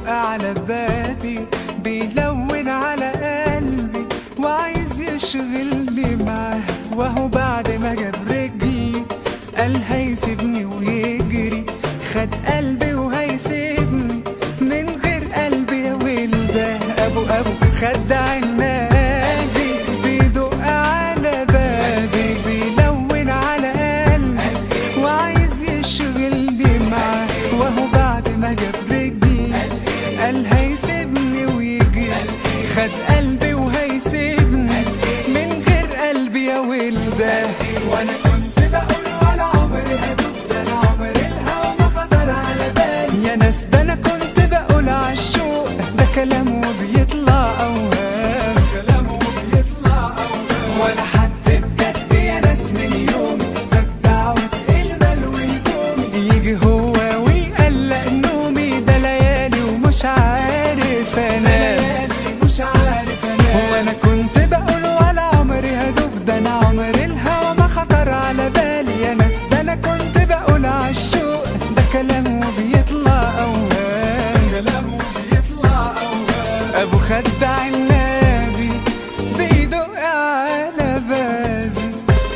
بيدق على بابي بيلون على قلبي وعايز يشغلني معاه وهو بعد ما جاب رجلي قال هيسيبني ويجري خد قلبي وهيسيبني من غير قلبي يا ولده ابو ابو خد عنابي بيدق على بابي بيلون على قلبي وعايز يشغلني معاه وهو بعد ما جاب رجلي قال هيسيبني ويجي خد قلبي وهيسيبني من غير قلبي يا ولده وانا كنت بقول ولا عمري هدوب ده انا عمري الهوى ما خطر على بالي يا ناس ده انا كنت بقول عالشوق ده كلامه بيطلع اوهام كلامه بيطلع اوهام ولا حد بجد يا ناس من يوم بجدع المال والهدوم يجي هو ويقلق نومي ده ليالي ومش عارف انام مش عارف انام هو انا كنت بقول ولا عمري هدوب ده انا عمري الهوى ما خطر على بالي يا ناس ده انا كنت بقول عالشوق ده كلامه بيطلع اوهام كلامه بيطلع اوهام ابو خد عنابي بيدق على بابي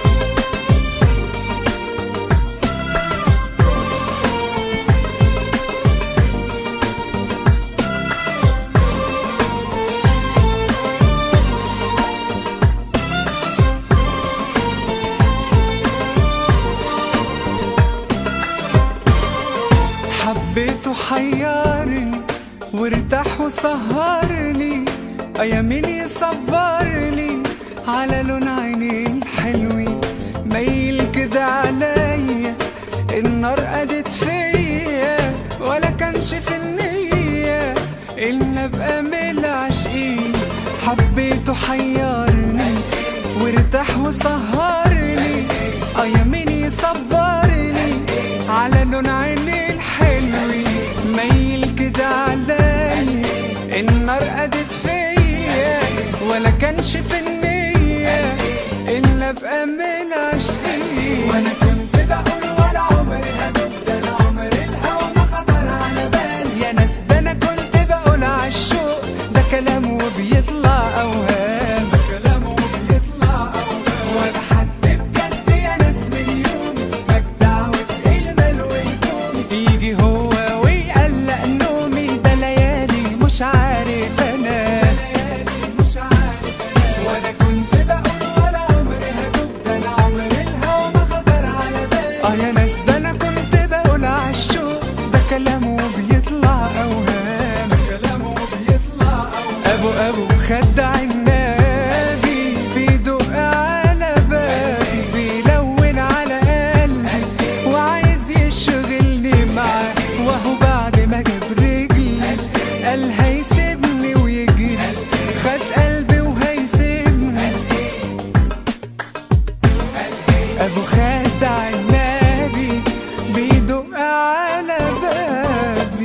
حبيته حيرني وارتاح وسهرني ايامين يصبرني على لون عينيه الحلوين ميل كده عليا النار قدت فيا ولا كانش في النية إن أبقى من العاشقين حبيته حيرني وارتاح وسهرني أيامين يصبرني على لون عيني الحلوين ميل كده عليا النار قدت فيا ولا كانش في النية إلا أبقى من العاشقين وأنا كنت بقول ولا عمري هدوب ده أنا عمري الهوى ما خطر على بالي يا ناس ده أنا كنت بقول عالشوق ده كلامه بيطلع أوهام ده كلامه بيطلع أوهام ولا حد بجد يا ناس من يوم مجدع وفي المال والهدوم يجي هو ويقلق نومي ده ليالي مش عارف انام مش عارف انام وانا كنت بقول ولا عمري هدوب ده انا عمري الهوى ما خطر على بالي اه يا ناس ده انا كنت بقول عالشوق ده كلامه بيطلع اوهام كلامه بيطلع اوهام ابو ابو خد عنابي بيدق على بابي بيلون على قلبي وعايز يشغلني معاه وهو بعد ما جاب رجلي قال هيسيبني ويجري خد قلبي وهيسيبني ابو خد عنابي بيدق على بابي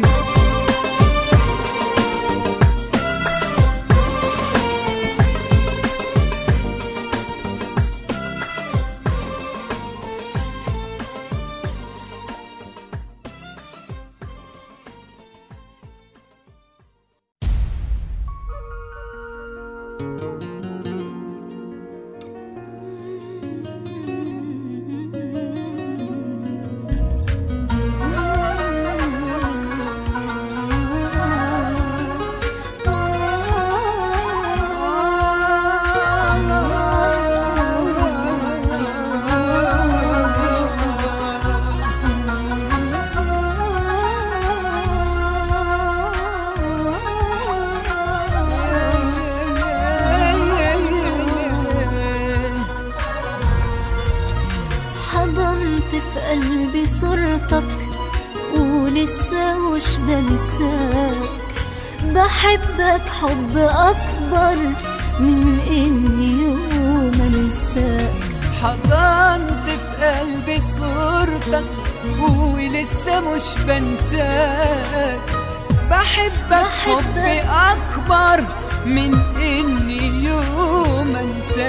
حضنت في قلبي صورتك ولسه مش بنساك بحبك حب أكبر من إني يوم أنساك حضنت في قلبي صورتك ولسه مش بنساك بحبك بحبك. حب أكبر من إني يوم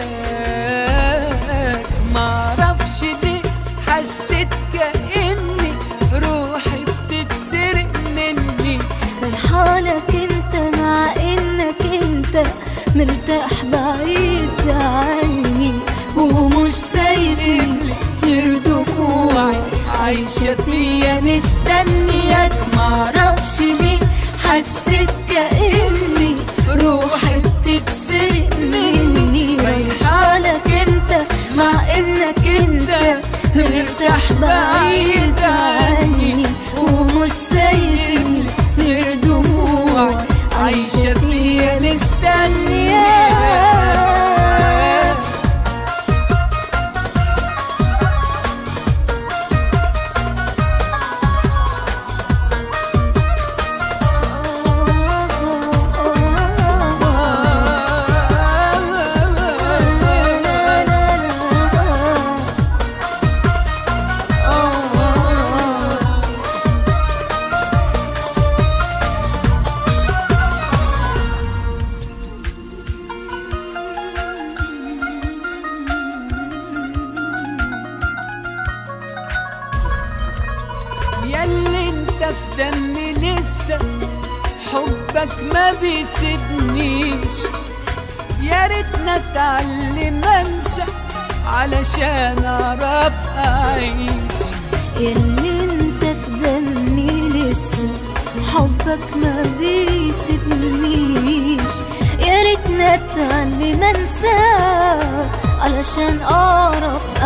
أنساك معرفش ليه حسيت كأني روحي بتتسرق مني فرحانة فيا مستنياك معرفش ليه حسيت كأني روحي بتتسرق مني رايحالك انت مع انك انت مرتاح بعيد عني ومش سايبني غير دموع عايشة فيا مستنياك ياللي انت في دمي لسه حبك ما بيسيبنيش يا ريتنا اتعلم انسى علشان اعرف اعيش اللي انت في دمي لسه حبك ما بيسيبنيش يا ريتنا اتعلم انساه علشان اعرف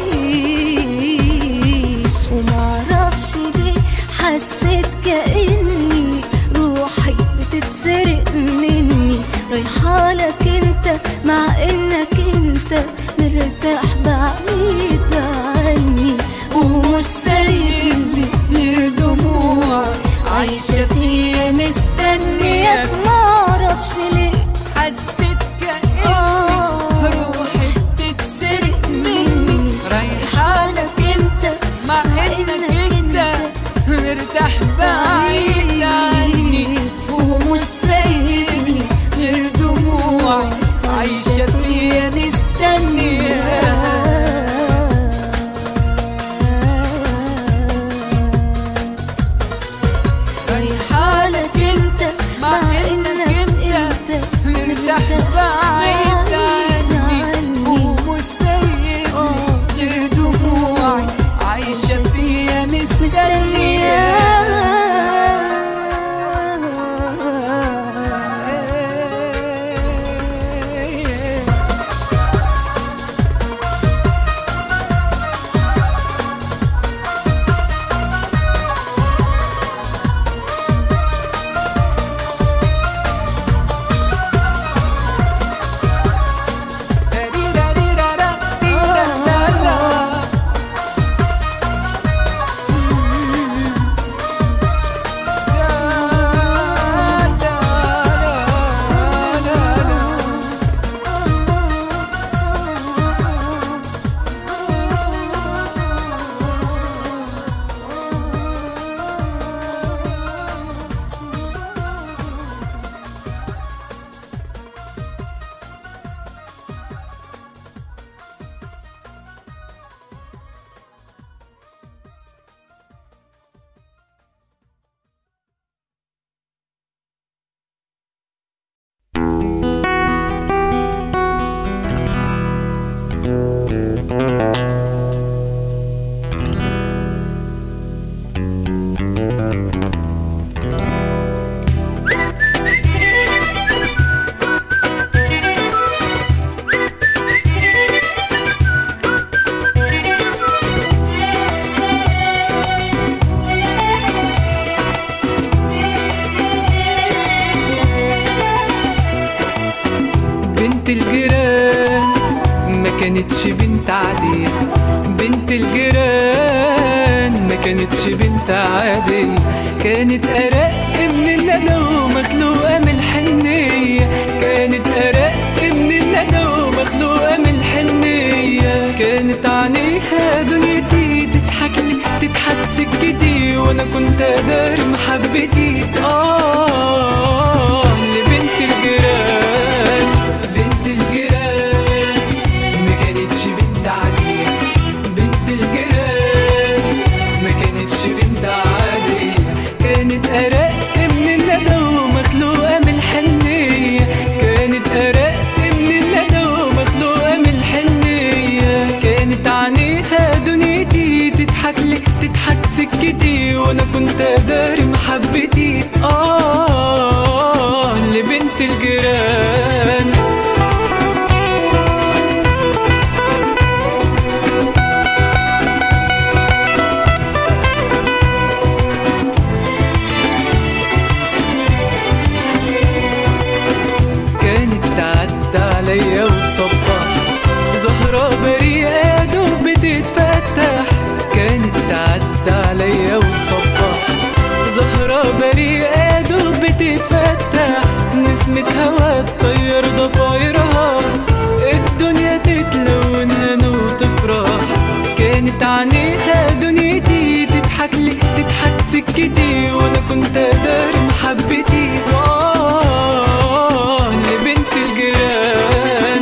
اعيش ومعرفش ليه حسيت كاني روحي بتتسرق مني رايحالك انت مع انك انت مرتاح بعيد عني ومش سايبني غير دموع عايشة فيا مستنياك معرفش ليه حسيت كأن آه روحي بتتسرق مني رايحالك انت مع انك انت مرتاح بعيد عني ومش سايبني غير دموع عايشة فيا مستنياك رايحالك انت مع انك انت مرتاح بعيد عني ومش سايبني غير دموع عايشة فيا مستنياك بنت الجيران ما كانتش بنت عادية بنت الجيران ما كانتش بنت عادية كانت أرق من الندى ومخلوقة من الحنية كانت أرق من الندى ومخلوقة من الحنية كانت عينيها دنيتي تضحك لي تضحك سكتي وانا كنت اداري محبتي اه لبنت الجيران بنت الجيران ما كانتش بنت عادية بنت الجيران ما كانتش بنت عادية كانت أرق من الندى ومخلوقة من الحنية كانت أرق من الندى ومخلوقة من الحنية كانت عينيها دنيتي تضحك لي تضحك سكتي الجيران كانت تعدى عليا وتصبح زهرة بريئة دوب بتتفتح كانت تعدى عليا وتصبح زهرة بريئة دوب بتتفتح نسمة هوا تطير ضفايرها الدنيا تتلون هنا وتفرح كانت عينيها دنيتي تضحك لي تضحك سكتي وانا كنت داري محبتي آه لبنت الجيران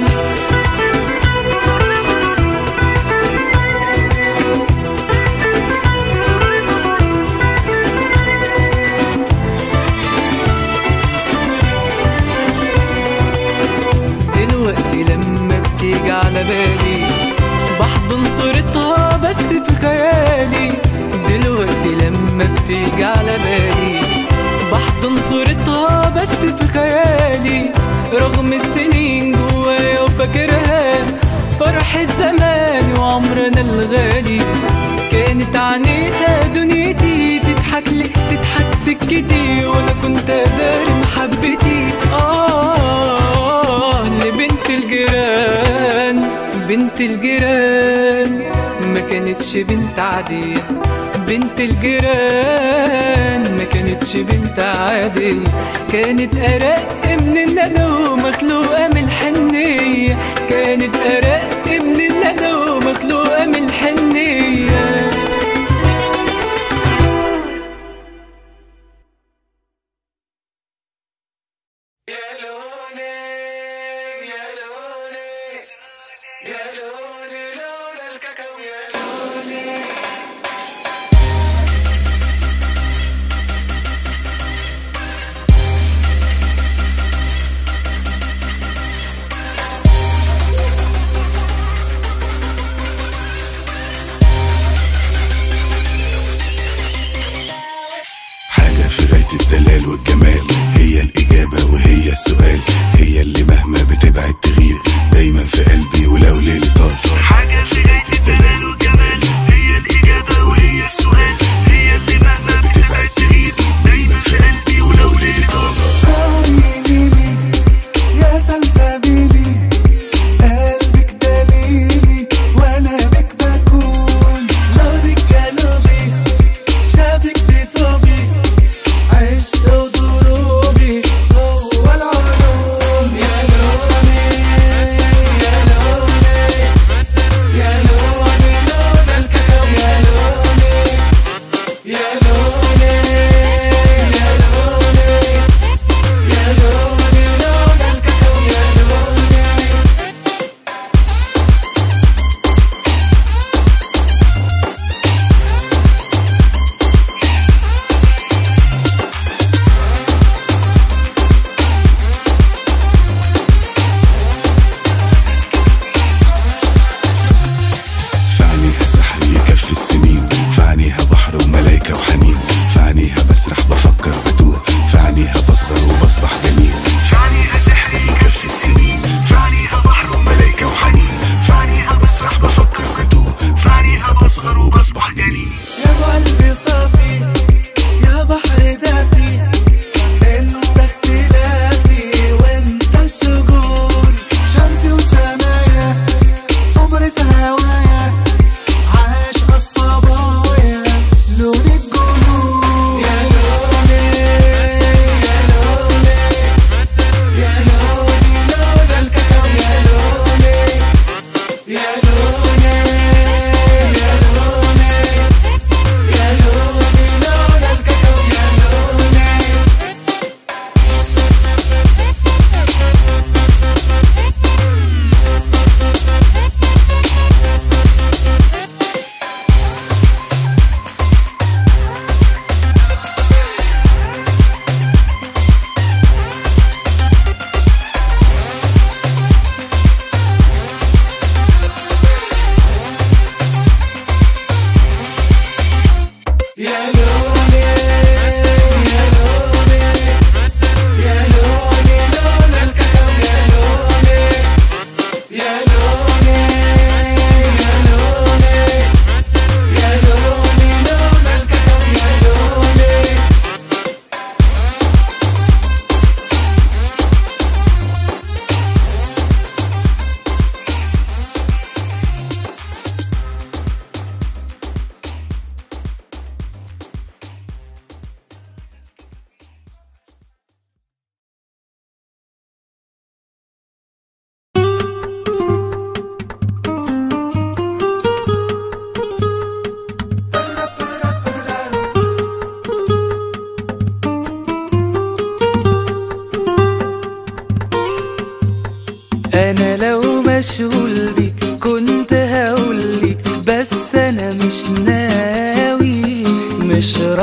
دلوقتي لما بتيجي على بالي بحضن صورتها بس في خيالي دلوقتي لما بتيجي على بالي بحضن صورتها بس في خيالي رغم السنين جوايا وفاكرها فرحة زماني وعمرنا الغالي كانت عينيها دنيتي تضحك لي تضحك سكتي وانا كنت داري محبتي اه لبنت الجيران بنت الجيران ما كانتش بنت عادية بنت الجيران ما كانتش بنت عادية كانت أرق من الندى ومخلوقة من الحنية كانت أرق من الندى ومخلوقة من الحنية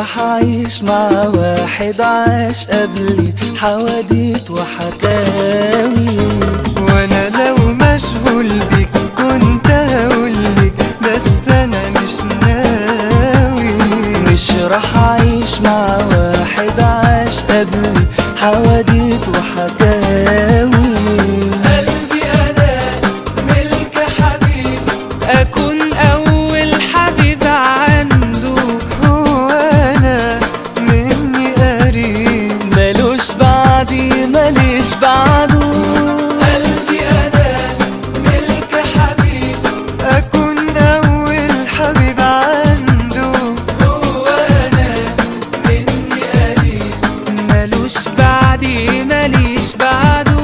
راح أعيش مع واحد عاش قبلي حواديت وحكاوي وانا لو مشغول بيك كنت هقولك بس انا مش ناوي مش راح أعيش مع واحد عاش قبلي حواديت وحكاوي قلبي انا ملك حبيب أكون أول حبيب عنده هو انا مني قريب ملوش بعدي ماليش بعده قلبي انا ملك حبيب اكون اول حبيب عنده هو انا مني قريب ملوش بعدي ماليش بعده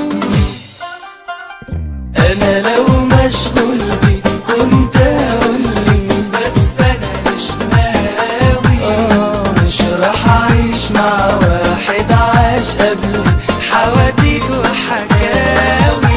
انا لو مشغول بيك كنت هقولي بس انا مش ناوي آه مش راح اعيش مع واحد عاش قبلي حواديت وحكاوي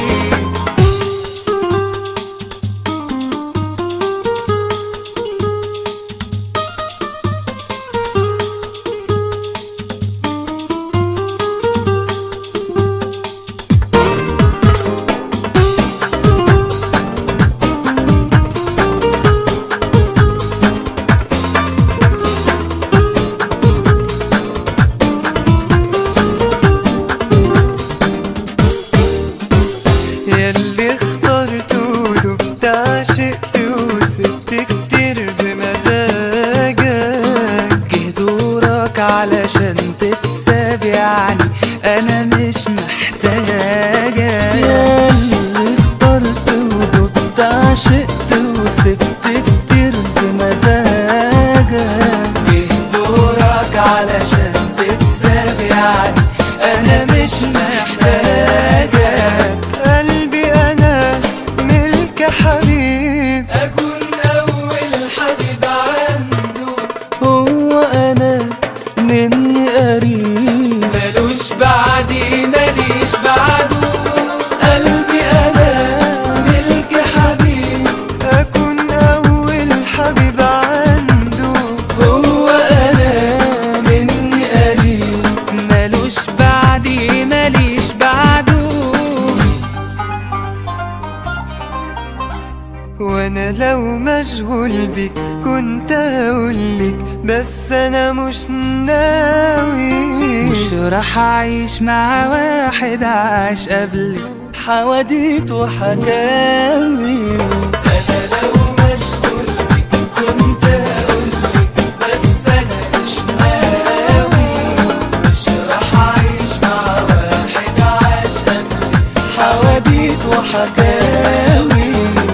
ياللي اخترت ودبت عشقت وسبت كتير بمزاجك جه دورك علشان تتساب يعني انا مش محتاجة ياللي اخترت ودبت عشقت وسبت كتير بمزاجك جه دورك علشان تتساب يعني انا مش محتاجة قلبي انا ملك حبيب اكون اول حبيب عنده هو انا مني قريب ملوش بعدي ماليش بعده قلبي انا ملك حبيب اكون اول حبيب عنده هو انا مني قريب ملوش بعدي ماليش بعده وانا لو مشغول بيك كنت هقولك بس انا مش ناوي مش راح اعيش مع واحد عاش قبلي حواديت وحكاوي انا لو مشغول بيك كنت هقولك بس انا مش ناوي مش راح اعيش مع واحد عاش قبلي حواديت وحكاوي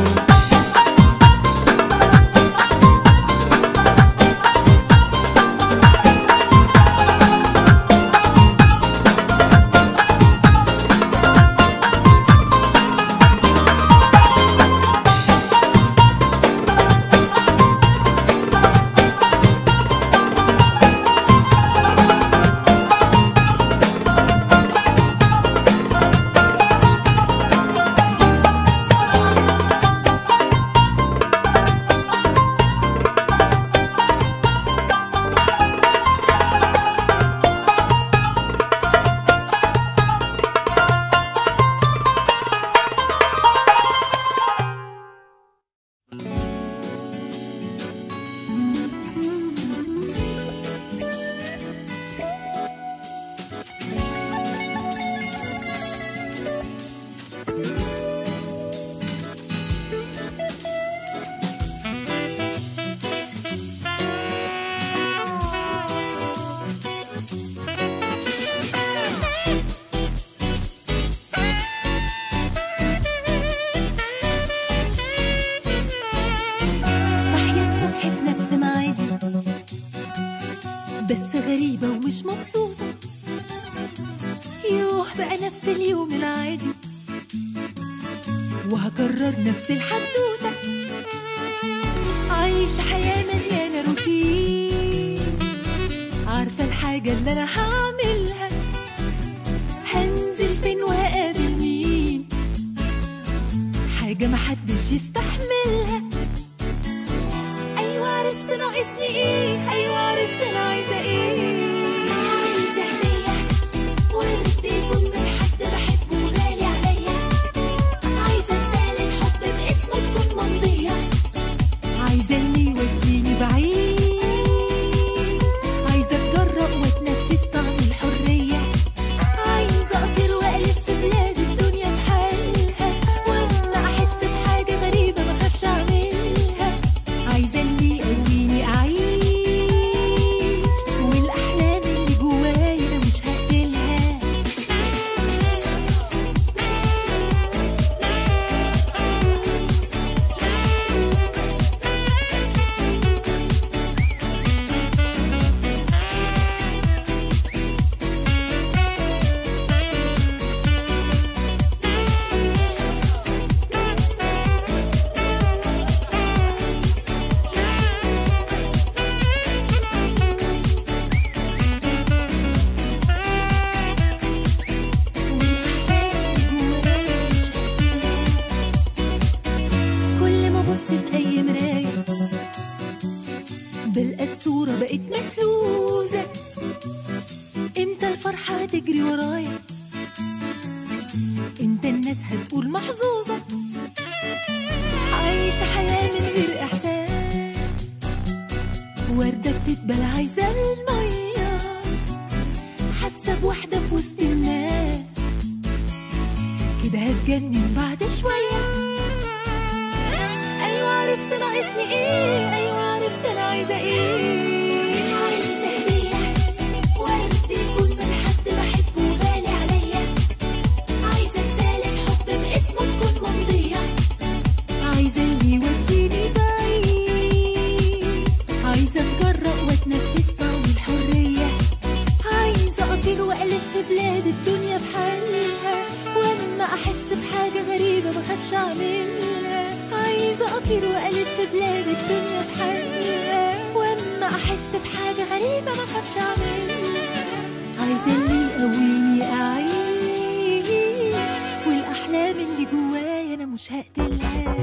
صاحية الصبح في نفس ميعادي بس غريبة ومش مبسوطة يوه بقى نفس اليوم العادي وهكرر نفس الحدوتة عايشة حياة مليانة روتين عارفة الحاجة اللي أنا هعملها هنزل فين وهقابل مين حاجة محدش يستحملها أيوة عرفت ناقصني إيه أيوة عرفت أنا ببص في اي مرايه بلقى الصوره بقت مهزوزه امتى الفرحه هتجري ورايا امتى الناس هتقول محظوظه عايشه حياه من غير احساس ورده بتتبل عايزه الميه حاسه بوحده في وسط الناس كده هتجنن بعد شويه ايوه عرفت ناقصني ايه ايوه عرفت انا عايزه ايه عايزه هديه ورد يكون من حد بحبه وغالي عليا عايزه رساله حب باسمه تكون ممضيه عايزه اللي يوديني بعيد عايزه اتجرأ واتنفس طعم الحريه عايزه اطير والف في بلاد الدنيا بحالها واما احس بحاجه غريبه ما خافش اعملها عايزه اطير والف في بلاد الدنيا بحالها واما احس بحاجه غريبه ما خافش اعملها عايزه اللي يقويني اعيش والاحلام اللي جوايا انا مش هقتلها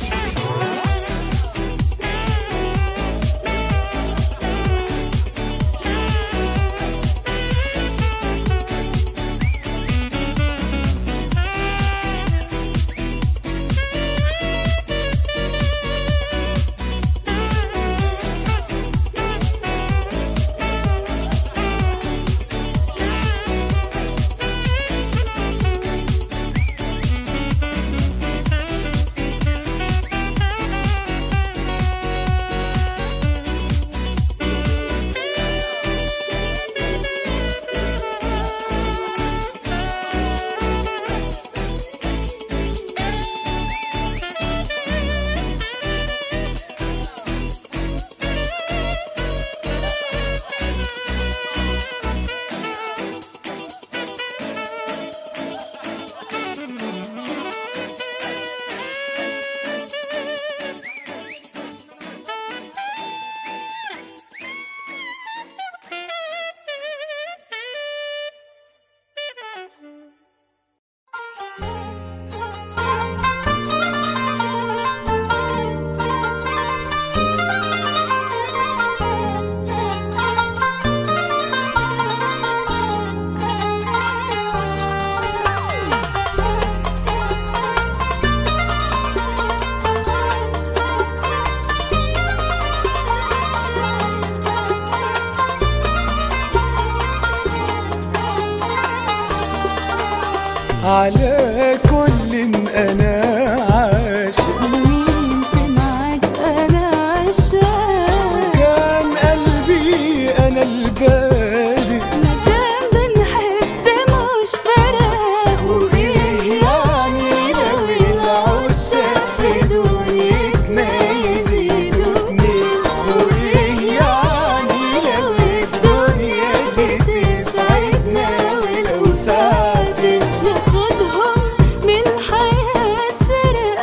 على كل انا عاشق مين سمعك انا عشاق كان قلبي انا البادئ مادام بنحب مش فارق وايه يعني لو العشاق في دنيتنا يزيدوا اتنين وايه يعني لو الدنيا دي تسعدنا ولو ساعدت ناخدهم من الحياة سرقة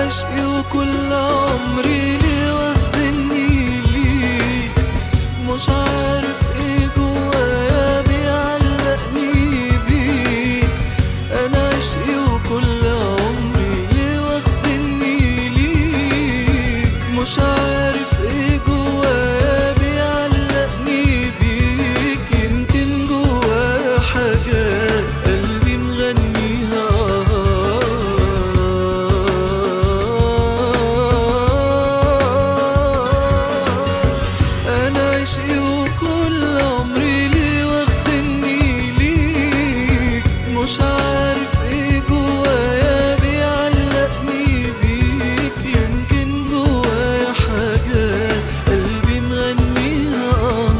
عشقي وكل عمري ليه واخدني ليك مش عارف ايه جوايا بيعلقني بيك انا عشقي وكل عمري ليه واخدني ليك مش عارف ايه جوايا بيعلقني بيك يمكن جوايا حاجات قلبي مغنيها انا عشقي وكل عمري ليه واخدني ليك مش عارف ايه جوايا بيعلقني بيك يمكن جوايا حاجات قلبي مغنيها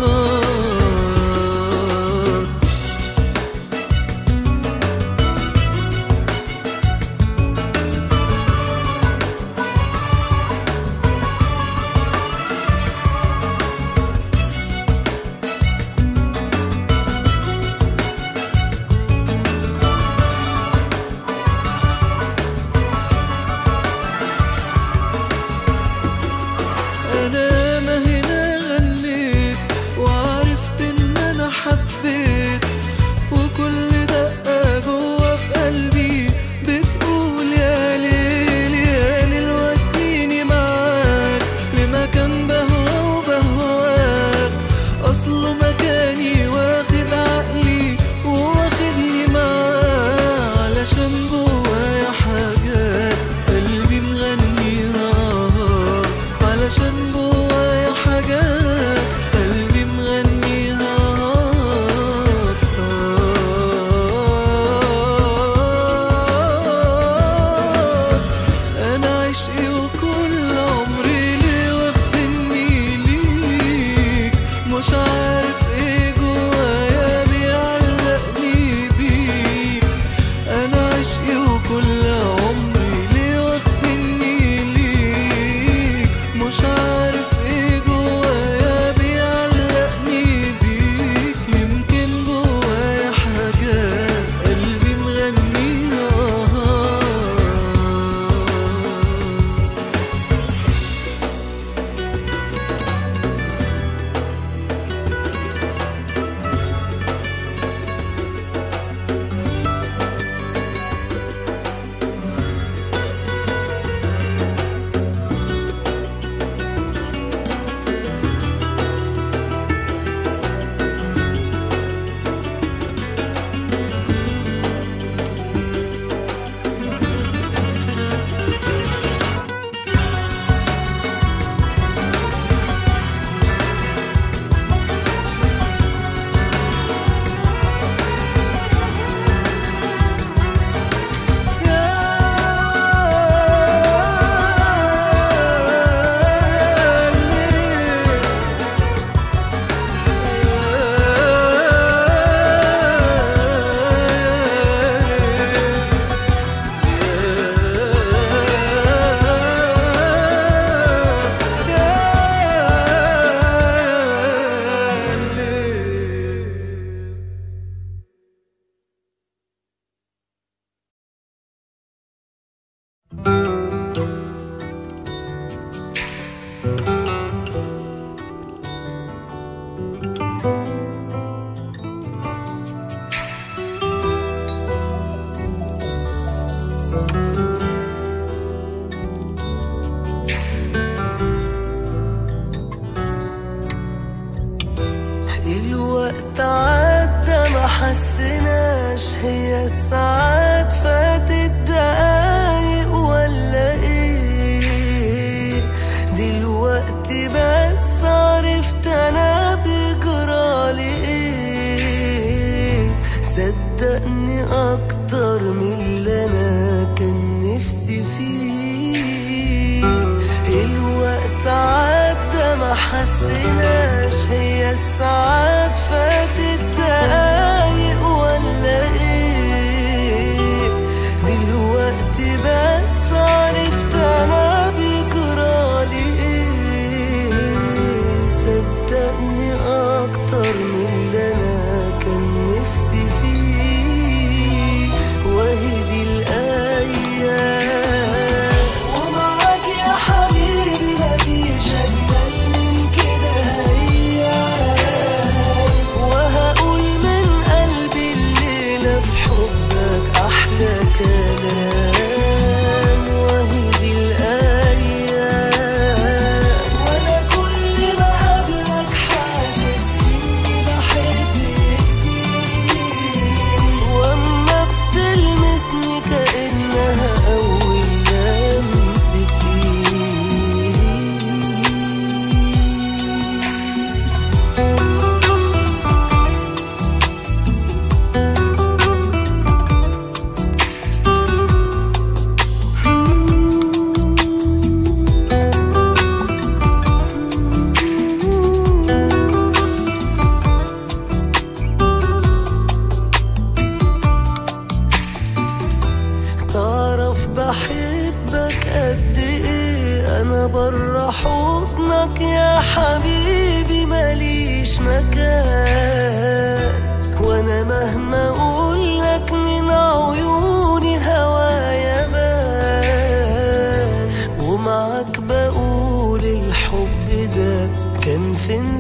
انا ما هنا غنيت وعرفت ان انا حبيت وكل دقة جوا في قلبي بتقول يا ليل يا ليل وديني معاك لمكان بهوى وبهواك اصله مكاني واخد عقلي وواخدني معاه علشان جوايا حاجات قلبي مغنيها علشان جوايا حاجات قلبي مغنيها انا عشقي وكل عمري ليه واخدني ليك مش عارف ايه جوايا بيعلقني بيك انا عشقي وكل عمري ليه واخدني ليك مش عارف ايه جوايا بيعلقني بيك يمكن جوايا حاجات قلبي مغنيها الوقت عدى ما حسناش هي الساعات فاتت دقايق ولا ايه دلوقتي بس عرفت انا بيجرالي ايه صدقني اكتر من اللي انا كان نفسي فيه الوقت عدى ما حسناش هي الساعات فاتت دقايق ولا ايه دلوقتي بس عرفت انا بيجرالي ايه صدقني اكتر من اللي انا كان نفسي فيه وهي دي الايام وما بره حضنك يا حبيبي ماليش مكان وانا مهما اقولك من عيوني هوايا بان ومعك بقول الحب ده كان فين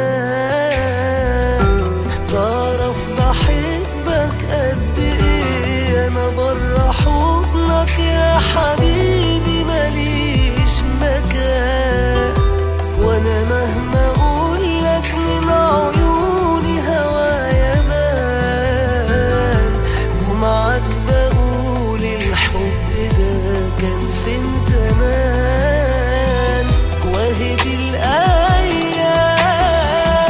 زمان تعرف بحبك قد ايه انا بره حضنك يا حبيبي ماليش مكان وانا مهما اقولك من عيوني هوايا مان ومعاك بقول الحب ده كان فين زمان واهدي الايام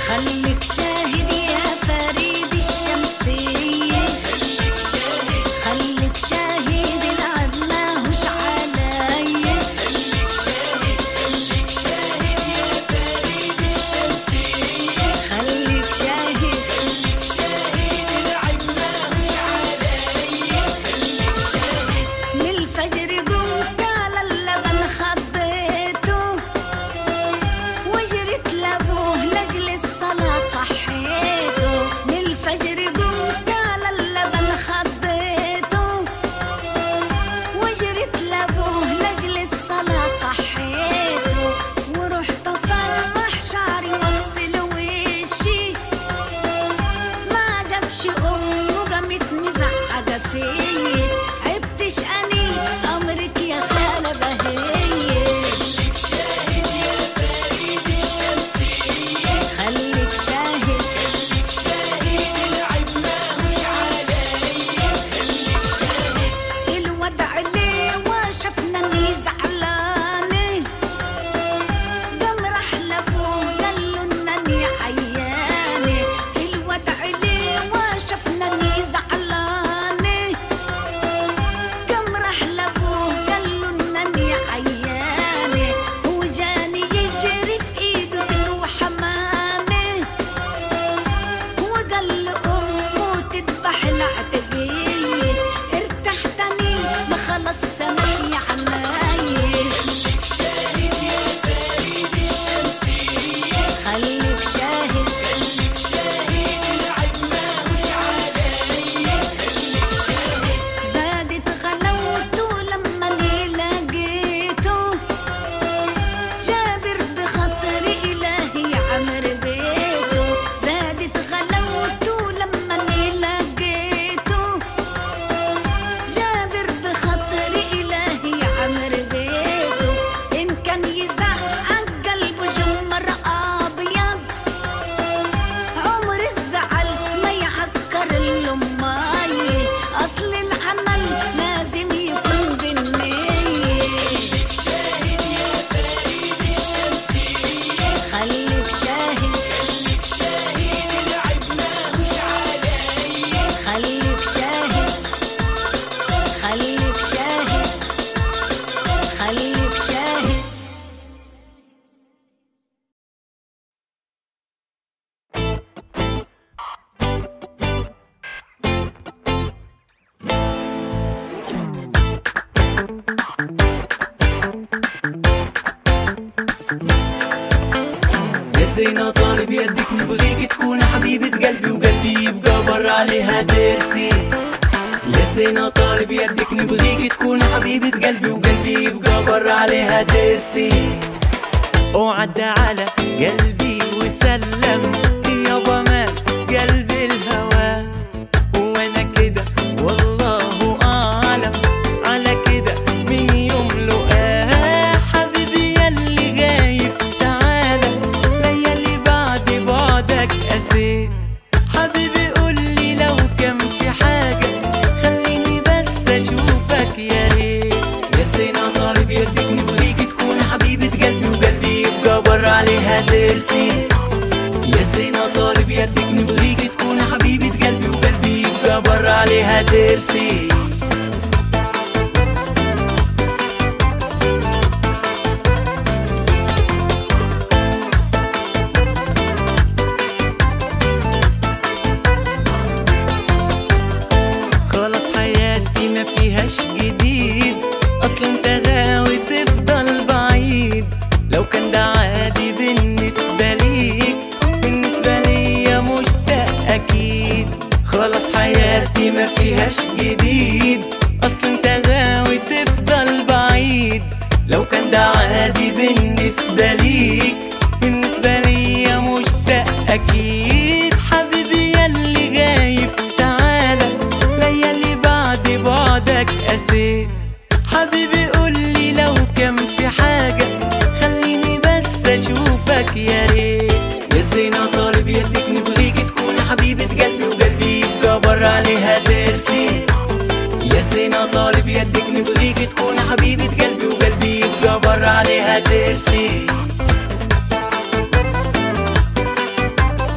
خليك شاهد يا فريد الشمسية خليك شاهد العب ماهوش عليا خليك شاهد من الفجر قمت على اللبن خضيته وجرت لابوه لاجل الصلاة صحيته من الفجر قمت على اللبن خضيته وجرت لابوه لاجل الصلاة صحيته ورحت اصلح شعري واغسل وشي ما عجبش امه قامت مزعجه فيا عبتش اني امرك يا خاله بهيه خليك شاهد الودع ليه وشفنا اني زعلانه قام راح لابوه قال له انني عيانه الودع ليه وشفنا اني زعلانه قام راح لابوه قال له انني عيانه وجاني يجري في ايده تلو حمامه وقال له امه تذبح العتبيه ارتحتني ما خلص سمح يا عمايه خليك شاهد زادت غلاوته لما اني لقيته جابر بخاطري إلهي عمر بيته زادت غلاوته لما اني لقيته جابر بخاطري إلهي عمر بيته إن كان يزعق قلبه جمر أبيض عمر الزعل ما يعكر الأماية أصل العمل لازم يكون بالنية خليك شاهد خليك شاهد خليك شاهد خليك شاهد يا زينة طالب يدك نبغيك تكون حبيبة قلبي وقلبي يبقى بر عليها ترسي يا زينة طالب يدك نبغيك تكون حبيبة قلبي وقلبي يبقى بر عليها ترسي وعدى على قلبي وسلم يابا ما قلبي الهوى وانا كده والله اعلم على كده من يوم لقاه حبيبي ياللي غايب تعالى ليالي بعد بعدك قسيت حبيبي قولي لو كان في حاجة خليني بس اشوفك يا ريت يا زينة طالب يدك نبغيك تكون حبيبة قلبي وقلبي يبقى بر عليها ترسي يا زينة طالب يدك نبغيك تكون حبيبة قلبي وقلبي يبقى بر عليها ترسي خلاص حياتي ما فيهاش جديد اصل انت غاوي تفضل بعيد لو كان ده عادي بالنسبة ليك بالنسبة ليا مشتاق اكيد خلاص حياتي ما فيهاش جديد اصل انت غاوي تفضل بعيد لو كان ده عادي بالنسبة ليك بالنسبة ليا مشتاق اكيد حبيبي ياللي غايب تعالى ليالي بعد بعدك قسيت حبيبي قولي لو كان في حاجة خليني بس اشوفك يا ريت يا زينة طالب يدك نبغيك تكون حبيبة قلبي وقلبي يبقى بر عليها ترسي يا زينة طالب يدك نبغيك تكون حبيبة قلبي وقلبي يبقى بر عليها ترسي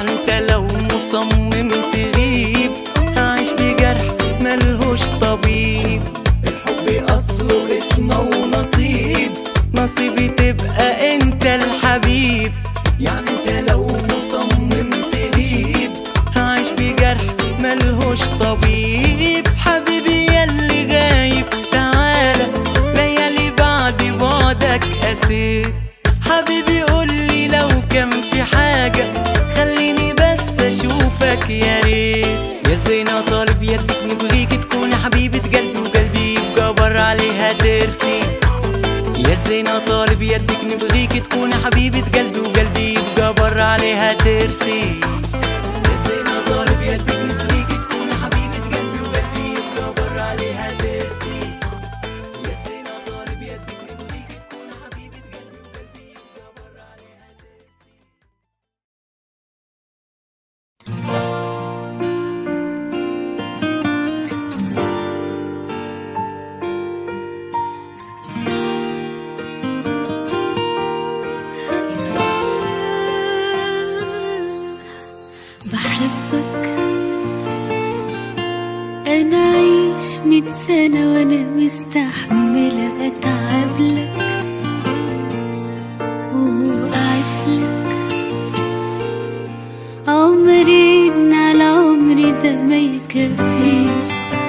يعني انت لو مصمم تغيب هعيش بجرح ملهوش طبيب الحب اصله اسمه ونصيب نصيبي تبقى انت الحبيب يعني انت لو مصمم تغيب هعيش بجرح ملهوش طبيب حبيبي ياللي غايب تعالى ليالي بعد بعدك قسيت حبيبي قولي لو كان في حاجة خليني بس اشوفك يا ريت يا زينة طالب يدك نبغيك تكون حبيبة قلبي وقلبي يبقى بر عليها ترسي يا زينة طالب يدك نبغيك تكون حبيبة قلبي وقلبي يبقى بر عليها ترسي يا زينة طالب يدك نبغيك تكون حبيبة قلبي وقلبي يبقى بر عليها ترسي يا زينة طالب يدك نبغيك تكون حبيبة قلبي وقلبي يبقى بر عليها ترسي بحبك انا عايش ميت سنة وانا مستحملة اتعب لك واعيش لك عمرين على عمري ده ما يكفيش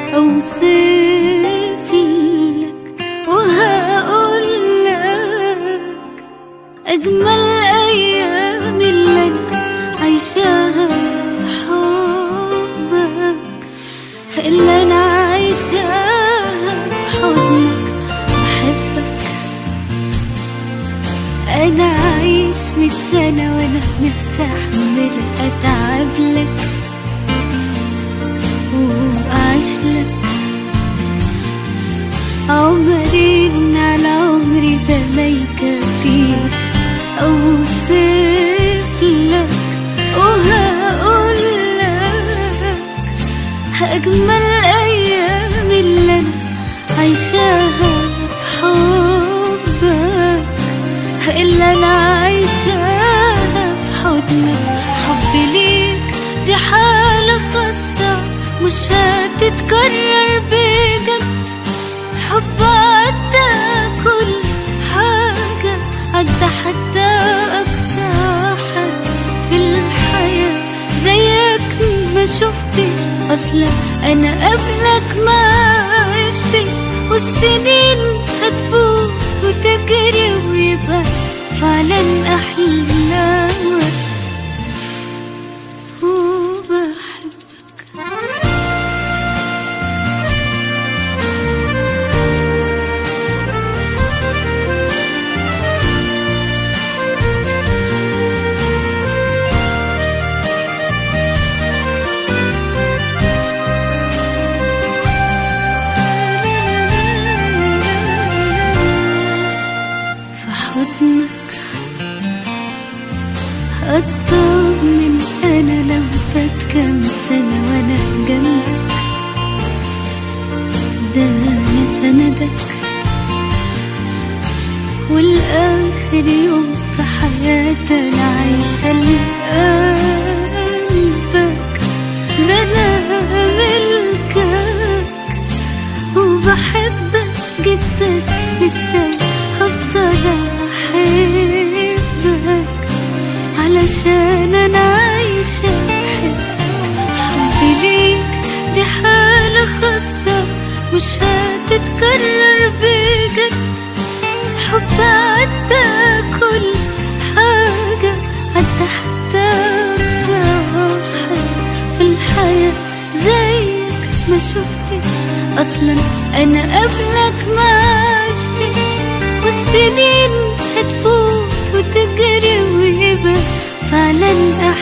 اوصف لك وهقول لك أجمل أيام اللي أنا عايشاها في حبك اللي أنا عايشاها في حضنك بحبك أنا عايش ميت سنة وأنا مستحملة أتعب لك وأعيش لك عمرين على عمري ده ما يكفيش اوصف لك وهقول لك اجمل ايام اللي انا عايشاها في حبك اللي انا عايشاها في حضنك حبي ليك دي حالة خاصة مش هتتكرر بجد حب عدى كل حاجة عدى حتى أقصى حد في الحياة زيك ما شفتش أصلا أنا قبلك ما عشتش والسنين هتفوت وتجري ويبقى فعلا أحلامك وبحبك في حضنك أطمن أنا لو فات كام سنة وأنا جنبك ده أنا سندك والآخر يوم في حياتي أنا عايشة لقلبك ده أنا ملكك وبحبك جدا لسه هفضل احبك علشان انا عايشة بحسك حبي ليك دي حالة خاصة مش هتتكرر بجد حب عدى كل حاجة عدى حتى أقصى حاجة في الحياة زيك ما شفتش أصلا أنا قبلك ما عشتش والسنين هتفوت وتجري ويبقى فعلا